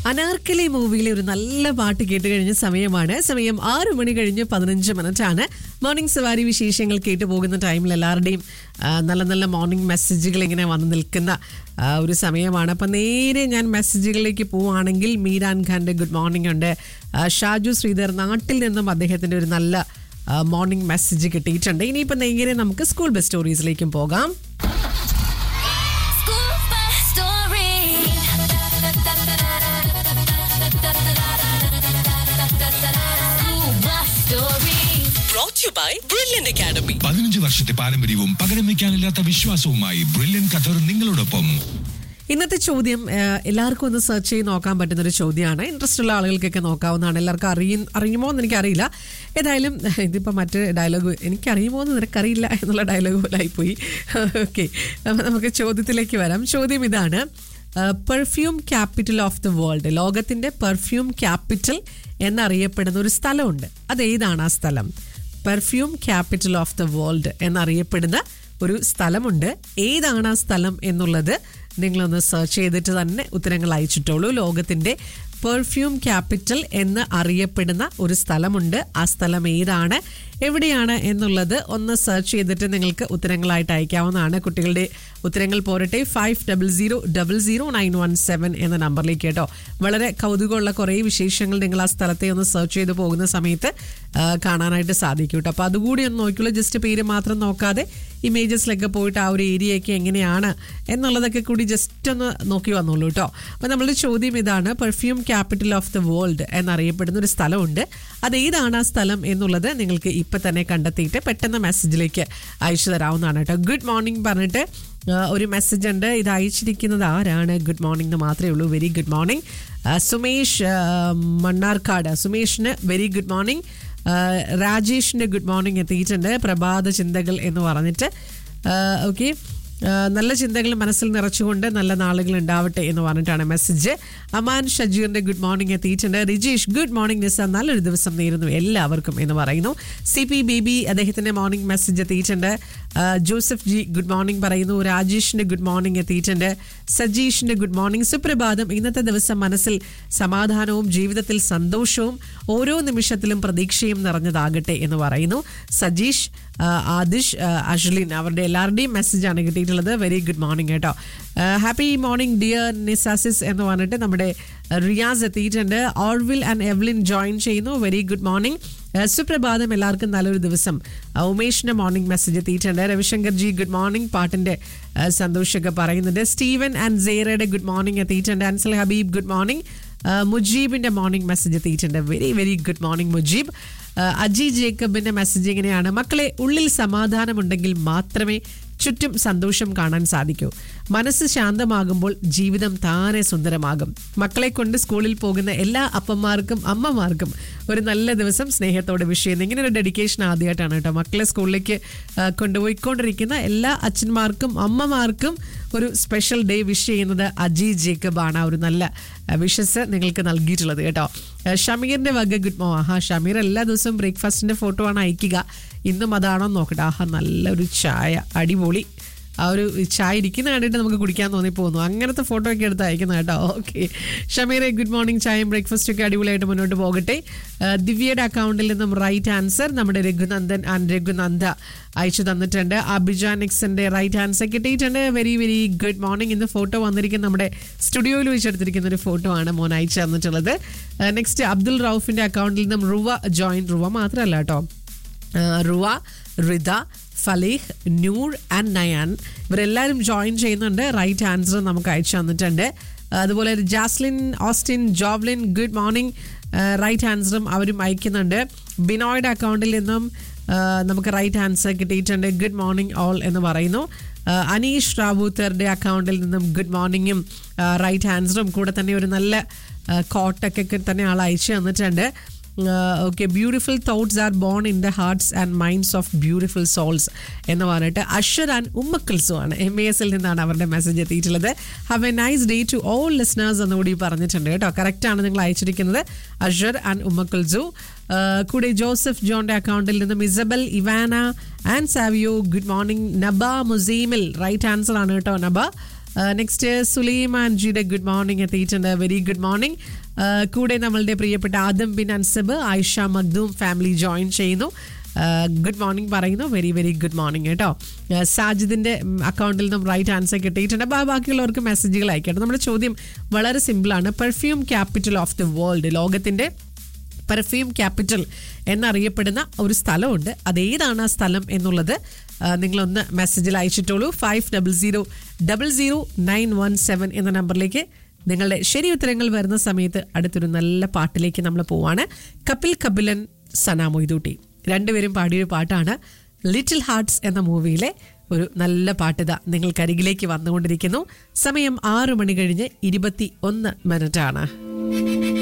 അനാർക്കലി മൂവിയിലെ ഒരു നല്ല പാട്ട് കേട്ട് കഴിഞ്ഞ സമയമാണ് സമയം ആറു മണി കഴിഞ്ഞ് പതിനഞ്ച് മിനിറ്റ് ആണ് മോർണിംഗ് സവാരി വിശേഷങ്ങൾ കേട്ടു പോകുന്ന ടൈമിൽ എല്ലാവരുടെയും ആ, നല്ല നല്ല മോർണിംഗ് മെസ്സേജുകൾ ഇങ്ങനെ വന്നു നിൽക്കുന്ന ആ, ഒരു സമയമാണ് അപ്പം നേരെ ഞാൻ മെസ്സേജുകളിലേക്ക് പോവുകയാണെങ്കിൽ മീരാൻ ഖാൻ്റെ ഗുഡ് മോർണിംഗ് ഉണ്ട് ആ, ഷാജു ശ്രീധർ നാട്ടിൽ നിന്നും അദ്ദേഹത്തിൻ്റെ ഒരു നല്ല മോർണിംഗ് മെസ്സേജ് കിട്ടിയിട്ടുണ്ട് ഇനിയിപ്പോൾ നേരെ നമുക്ക് സ്കൂൾ ബസ് സ്റ്റോറീസിലേക്കും പോകാം School bus story. School bus story. brought to you by Brilliant Academy. പതിനഞ്ച് വർഷത്തെ പാരമ്പര്യവും പകരം വയ്ക്കാനില്ലാത്ത വിശ്വാസവുമായി ബ്രില്യൻ ഖത്തർ നിങ്ങളോടൊപ്പം ഇന്നത്തെ ചോദ്യം ഏഹ്, എല്ലാവർക്കും ഒന്ന് സെർച്ച് ചെയ്ത് നോക്കാൻ പറ്റുന്ന ഒരു ചോദ്യമാണ് ഇൻട്രസ്റ്റ് ഉള്ള ആളുകൾക്കൊക്കെ നോക്കാവുന്നതാണ് എല്ലാവർക്കും അറിയ അറിയുമോ എന്ന് എനിക്കറിയില്ല ഏതായാലും ഇതിപ്പോൾ മറ്റ് ഡയലോഗ് എനിക്കറിയുമോ എന്ന് നിനക്കറിയില്ല എന്നുള്ള ഡയലോഗ് പോലെ ആയിപ്പോയി ഓക്കെ അപ്പം നമുക്ക് ചോദ്യത്തിലേക്ക് വരാം ചോദ്യം ഇതാണ് perfume capital of the world ലോകത്തിൻ്റെ പെർഫ്യൂം ക്യാപിറ്റൽ എന്നറിയപ്പെടുന്ന ഒരു സ്ഥലമുണ്ട് അത് ഏതാണ് ആ സ്ഥലം perfume capital of the world എന്നറിയപ്പെടുന്ന ഒരു സ്ഥലമുണ്ട് ഏതാണ് ആ സ്ഥലം എന്നുള്ളത് നിങ്ങളൊന്ന് സെർച്ച് ചെയ്തിട്ട് തന്നെ ഉത്തരങ്ങൾ അയച്ചിട്ടുള്ളൂ ലോകത്തിൻ്റെ പെർഫ്യൂം ക്യാപിറ്റൽ എന്ന് അറിയപ്പെടുന്ന ഒരു സ്ഥലമുണ്ട് ആ സ്ഥലം ഏതാണ് എവിടെയാണ് എന്നുള്ളത് ഒന്ന് സെർച്ച് ചെയ്തിട്ട് നിങ്ങൾക്ക് ഉത്തരങ്ങളായിട്ട് അയക്കാവുന്നതാണ് കുട്ടികളുടെ ഉത്തരങ്ങൾ പോരട്ടെ five double zero double zero nine one seven എന്ന നമ്പറിലേക്ക് കേട്ടോ വളരെ കൗതുകമുള്ള കുറേ വിശേഷങ്ങൾ നിങ്ങൾ ആ സ്ഥലത്തെ ഒന്ന് സെർച്ച് ചെയ്ത് പോകുന്ന സമയത്ത് ആ, കാണാനായിട്ട് സാധിക്കും കേട്ടോ അപ്പോൾ അതുകൂടി ഒന്ന് നോക്കിയുള്ളൂ ജസ്റ്റ് പേര് മാത്രം നോക്കാതെ ഇമേജസിലൊക്കെ പോയിട്ട് ആ ഒരു ഏരിയയൊക്കെ എങ്ങനെയാണ് എന്നുള്ളതൊക്കെ കൂടി ജസ്റ്റ് ഒന്ന് നോക്കി വന്നോളൂ കേട്ടോ അപ്പോൾ നമ്മളുടെ ചോദ്യം ഇതാണ് perfume capital of the world എന്നറിയപ്പെടുന്ന ഒരു സ്ഥലമുണ്ട് അത് ഏതാണ് ആ സ്ഥലം എന്നുള്ളത് നിങ്ങൾക്ക് ഇപ്പം തന്നെ കണ്ടെത്തിയിട്ട് പെട്ടെന്ന് മെസ്സേജിലേക്ക് അയച്ചു തരാവുന്നതാണ് കേട്ടോ ഗുഡ് മോർണിംഗ് പറഞ്ഞിട്ട് ആ, ഒരു മെസ്സേജ് ഉണ്ട് ഇത് അയച്ചിരിക്കുന്നത് ആരാണ് ഗുഡ് മോർണിംഗ് എന്ന് മാത്രമേ ഉള്ളൂ വെരി ഗുഡ് മോർണിംഗ് സുമേഷ് ആ, മണ്ണാർക്കാട് സുമേഷിന് വെരി ഗുഡ് മോർണിംഗ് രാജേഷിന് ഗുഡ് മോർണിംഗ് എത്തിയിട്ടുണ്ട് പ്രഭാത ചിന്തകൾ എന്ന് പറഞ്ഞിട്ട് ഓക്കെ നല്ല ചിന്തകൾ മനസ്സിൽ നിറച്ചുകൊണ്ട് നല്ല നാളുകൾ ഉണ്ടാവട്ടെ എന്ന് പറഞ്ഞിട്ടാണ് മെസ്സേജ് അമാൻ ഷജീറിന്റെ ഗുഡ് മോർണിംഗ് എത്തിയിട്ടുണ്ട് റിജീഷ് ഗുഡ് മോർണിംഗ് നിസ നല്ലൊരു ദിവസം നേരുന്നു എല്ലാവർക്കും എന്ന് പറയുന്നു സി പി ബേബി അദ്ദേഹത്തിന്റെ മോർണിംഗ് മെസ്സേജ് എത്തിയിട്ടുണ്ട് ആ, ജോസഫ് ജി ഗുഡ് മോർണിംഗ് പറയുന്നു രാജേഷിന്റെ ഗുഡ് മോർണിംഗ് എത്തിയിട്ടുണ്ട് സജീഷിന്റെ ഗുഡ് മോർണിംഗ് സുപ്രഭാതം ഇന്നത്തെ ദിവസം മനസ്സിൽ സമാധാനവും ജീവിതത്തിൽ സന്തോഷവും ഓരോ നിമിഷത്തിലും പ്രതീക്ഷയും നിറഞ്ഞതാകട്ടെ എന്ന് പറയുന്നു സജീഷ് ആ, ആദിഷ് ആ, അഷ്ലിൻ അവരുടെ എല്ലാവരുടെയും മെസ്സേജാണ് കിട്ടിയിട്ടുള്ളത് വെരി ഗുഡ് മോർണിംഗ് കേട്ടോ ഹാപ്പി മോർണിംഗ് ഡിയർ നിസാസിസ് എന്ന് പറഞ്ഞിട്ട് നമ്മുടെ റിയാസ് എത്തിയിട്ടുണ്ട് ഓൾവിൽ ആൻഡ് എവ്ലിൻ ജോയിൻ ചെയ്യുന്നു വെരി ഗുഡ് മോർണിംഗ് സുപ്രഭാതം എല്ലാവർക്കും നല്ലൊരു ദിവസം ആ, ഉമേഷിന്റെ മോർണിംഗ് മെസ്സേജ് എത്തിയിട്ടുണ്ട് രവിശങ്കർ ജി ഗുഡ് മോർണിംഗ് പാട്ടിന്റെ ആ, സന്തോഷമൊക്കെ പറയുന്നുണ്ട് സ്റ്റീവൻ ആൻഡ് സേറയുടെ ഗുഡ് മോർണിംഗ് എത്തിയിട്ടുണ്ട് അൻസൽ ഹബീബ് ഗുഡ് മോർണിംഗ് മുജീബിന്റെ മോർണിംഗ് മെസ്സേജ് എത്തിയിട്ടുണ്ട് very very good morning Mujeeb ആ, അജി ജേക്കബിന്റെ മെസ്സേജ് ഇങ്ങനെയാണ് മക്കളെ ഉള്ളിൽ സമാധാനമുണ്ടെങ്കിൽ മാത്രമേ ചുറ്റും സന്തോഷം കാണാൻ സാധിക്കൂ മനസ്സ് ശാന്തമാകുമ്പോൾ ജീവിതം താനെ സുന്ദരമാകും മക്കളെ കൊണ്ട് സ്കൂളിൽ പോകുന്ന എല്ലാ അപ്പന്മാർക്കും അമ്മമാർക്കും ഒരു നല്ല ദിവസം സ്നേഹത്തോടെ വിഷ് ചെയ്യുന്നു ഇങ്ങനെ ഒരു ഡെഡിക്കേഷൻ ആദ്യമായിട്ടാണ് കേട്ടോ മക്കളെ സ്കൂളിലേക്ക് ആ, കൊണ്ടുപോയിക്കൊണ്ടിരിക്കുന്ന എല്ലാ അച്ഛന്മാർക്കും അമ്മമാർക്കും ഒരു സ്പെഷ്യൽ ഡേ വിഷ് ചെയ്യുന്നത് അജി ജേക്കബ് ആണ് ആ ഒരു നല്ല വിഷസ് നിങ്ങൾക്ക് നൽകിയിട്ടുള്ളത് കേട്ടോ ആ, ഷമീറിന്റെ വക ഗുഡ് മോ ആഹാ ഷമീർ എല്ലാ ദിവസവും ബ്രേക്ക്ഫാസ്റ്റിന്റെ ഫോട്ടോ ആണ് അയക്കുക ഇന്നും അതാണോ എന്ന് നോക്കട്ടെ ആഹാ നല്ലൊരു ചായ അടിപൊളി ആ ഒരു ചായ ഇരിക്കുന്ന കണ്ടിട്ട് നമുക്ക് കുടിക്കാൻ തോന്നിപ്പോകുന്നു അങ്ങനത്തെ ഫോട്ടോ ഒക്കെ എടുത്ത് അയക്കുന്ന കേട്ടോ ഓക്കെ ഷമീറെ ഗുഡ് മോർണിംഗ് ചായയും ബ്രേക്ക്ഫാസ്റ്റ് ഒക്കെ അടിപൊളിയായിട്ട് മുന്നോട്ട് പോകട്ടെ ആ, ദിവ്യയുടെ അക്കൗണ്ടിൽ നിന്നും റൈറ്റ് ആൻസർ നമ്മുടെ രഘുനന്ദൻ ആൻഡ് രഘുനന്ദ അയച്ചു തന്നിട്ടുണ്ട് അഭിജാനിക്സിന്റെ റൈറ്റ് ആൻസർ കിട്ടിയിട്ടുണ്ട് വെരി വെരി ഗുഡ് മോർണിംഗ് ഇന്ന് ഫോട്ടോ വന്നിരിക്കുന്ന നമ്മുടെ സ്റ്റുഡിയോയിൽ വെച്ചെടുത്തിരിക്കുന്ന ഒരു ഫോട്ടോ ആണ് മോൻ അയച്ചു തന്നിട്ടുള്ളത് നെക്സ്റ്റ് അബ്ദുൾ റൌഫിന്റെ അക്കൗണ്ടിൽ നിന്നും റുവ ജോയിൻ റുവ മാത്രമല്ല കേട്ടോ ആഹ് റുവ റിത ഫലീഹ് നൂർ ആൻഡ് നയാൻ ഇവരെല്ലാവരും ജോയിൻ ചെയ്യുന്നുണ്ട് റൈറ്റ് ആൻസർ നമുക്ക് അയച്ചു തന്നിട്ടുണ്ട് അതുപോലെ Jaslin Austin Joblin good morning right ആൻസറും അവരും അയക്കുന്നുണ്ട് ബിനോയുടെ അക്കൗണ്ടിൽ നിന്നും ആഹ് നമുക്ക് റൈറ്റ് ആൻസർ കിട്ടിയിട്ടുണ്ട് ഗുഡ് മോർണിംഗ് ഓൾ എന്ന് പറയുന്നു ആഹ് അനീഷ് റാവൂത്തറുടെ അക്കൗണ്ടിൽ നിന്നും ഗുഡ് മോർണിംഗും റൈറ്റ് ആൻസറും കൂടെ തന്നെ ഒരു നല്ല കോട്ടൊക്കെ തന്നെ ആൾ അയച്ചു തന്നിട്ടുണ്ട് okay beautiful thoughts are born in the hearts and minds of beautiful souls എന്ന് പറഞ്ഞിട്ട് അഷർ ആൻഡ് ഉമ്മക്കിൾസും ആണ് എം എ എസിൽ നിന്നാണ് അവരുടെ മെസ്സേജ് എത്തിയിട്ടുള്ളത് have a nice day to all listeners എന്നുകൂടി പറഞ്ഞിട്ടുണ്ട് കേട്ടോ കറക്റ്റ് ആണ് നിങ്ങൾ അയച്ചിരിക്കുന്നത് അഷർ ആൻഡ് ഉമ്മക്കിൾസു കൂടെ ജോസഫ് ജോണിന്റെ അക്കൗണ്ടിൽ നിന്നും Isabel Ivana and Savio good morning നബ മുസീമിൽ റൈറ്റ് ആൻസർ ആണ് കേട്ടോ നബ നെക്സ്റ്റ് സുലൈമാൻജിയുടെ ഗുഡ് മോർണിംഗ് എത്തിയിട്ടുണ്ട് വെരി ഗുഡ് മോർണിംഗ് കൂടെ നമ്മളുടെ പ്രിയപ്പെട്ട ആദം ബിൻ അൻസബ് ആയിഷ മഖ്ദൂം ഫാമിലി ജോയിൻ ചെയ്യുന്നു ഗുഡ് മോർണിംഗ് പറയുന്നു വെരി വെരി ഗുഡ് മോർണിംഗ് കേട്ടോ ആ, സാജിദിന്റെ ഉം, അക്കൗണ്ടിൽ നിന്നും റൈറ്റ് ആൻസർ കിട്ടിയിട്ടുണ്ട് ബാ- ബാക്കിയുള്ളവർക്ക് മെസ്സേജുകൾ അയക്കട്ടെ നമ്മുടെ ചോദ്യം വളരെ സിമ്പിളാണ് perfume capital of the world ലോകത്തിന്റെ പെർഫ്യൂം ക്യാപിറ്റൽ എന്നറിയപ്പെടുന്ന ഒരു സ്ഥലമുണ്ട് അതേതാണ് ആ സ്ഥലം എന്നുള്ളത് ആ, നിങ്ങളൊന്ന് മെസ്സേജിൽ അയച്ചിട്ടുള്ളൂ five double zero double zero nine one seven എന്ന നമ്പറിലേക്ക് നിങ്ങളുടെ ശരി ഉത്തരങ്ങൾ വരുന്ന സമയത്ത് അടുത്തൊരു നല്ല പാട്ടിലേക്ക് നമ്മൾ പോവാണ് കപിൽ കപിലൻ സന മൊയ്തൂട്ടി രണ്ടുപേരും പാടിയൊരു പാട്ടാണ് ലിറ്റിൽ ഹാർട്സ് എന്ന മൂവിയിലെ ഒരു നല്ല പാട്ടിത നിങ്ങൾക്കരികിലേക്ക് വന്നുകൊണ്ടിരിക്കുന്നു സമയം ആറു മണി കഴിഞ്ഞ് ഇരുപത്തി ഒന്ന് മിനിറ്റാണ്